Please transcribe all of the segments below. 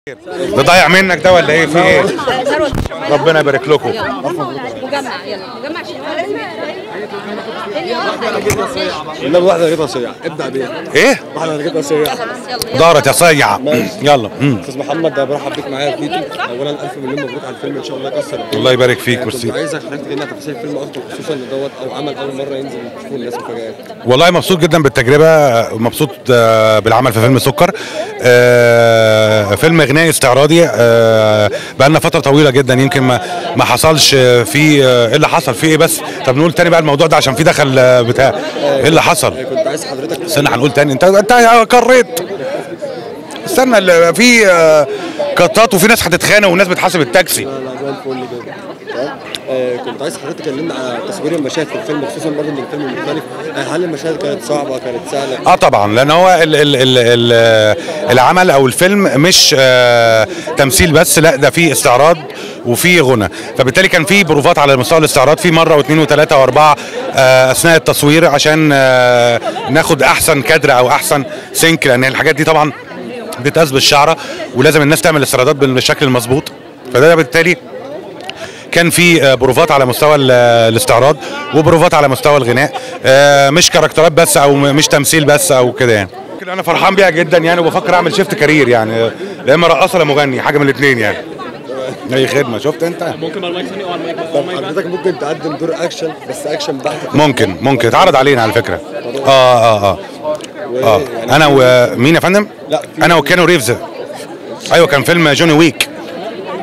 ده ضايع منك ده ولا ايه في ايه ثروت ربنا يبارك لكم مجمع يلا مجمع والله واحده رجلها سريعه ابدا بيها ايه واحده رجلها سريعه يلا دارت يا صيع يلا مم. استاذ محمد برحب بيك معايا في فيديو اولا الف مليون مبروك على الفيلم ان شاء الله يكسر الدنيا. الله يبارك فيك كنت ميرسي عايزك حضرتك تجينا تفاصيل الفيلم اكتر خصوصا ان دوت او عمل اول مره ينزل تشوفوا الناس مفاجآت والله مبسوط جدا بالتجربه مبسوط آه، بالعمل في فيلم سكر آه، فيلم غنائي استعراضي آه، بقالنا فتره طويله جدا يمكن ما ما حصلش فيه آه، ايه اللي حصل فيه ايه بس طب نقول تاني بقى الموضوع ده عشان في دخل آه، بتاع ايه اللي حصل كنت عايز حضرتك استنى هنقول تاني انت انت قريت استنى ال- في آه، قطات وفي ناس هتتخانق وناس بتحاسب التاكسي لا لا زي الفل كده تمام؟ آه، كنت عايز حضرتك تكلمنا على تصوير المشاهد في الفيلم خصوصا برضه ان الفيلم مختلف آه، هل المشاهد كانت صعبه كانت سهله اه طبعا لان هو ال ال ال ال العمل او الفيلم مش آه تمثيل بس لا ده فيه استعراض وفيه غنى فبالتالي كان فيه بروفات على مستوى الاستعراض في مره واثنين وثلاثه واربعه آه اثناء التصوير عشان آه ناخد احسن كادر او احسن سينك لان الحاجات دي طبعا بتقاس بالشعره ولازم الناس تعمل استعراضات بالشكل المظبوط فده بالتالي كان في آه، بروفات على مستوى ال- الاستعراض وبروفات على مستوى الغناء آه، مش كاركترات بس او م- مش تمثيل بس او كده يعني لكن انا فرحان بيها جدا يعني وبفكر اعمل شيفت كارير يعني آه، لا اما رقاصه لا مغني حاجه من الاثنين يعني اي خدمه شفت انت طب حضرتك ممكن تقدم دور اكشن بس اكشن بحت ممكن ممكن اتعرض علينا على فكره اه اه اه اه انا ومين يا فندم لا، في- انا وكانو ريفز ايوه كان فيلم جوني ويك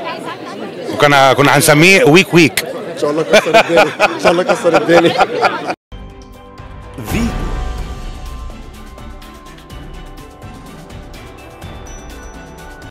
وكان كنا هنسميه ويك ويك ان شاء الله كسر الدنيا ان شاء الله كسر الدنيا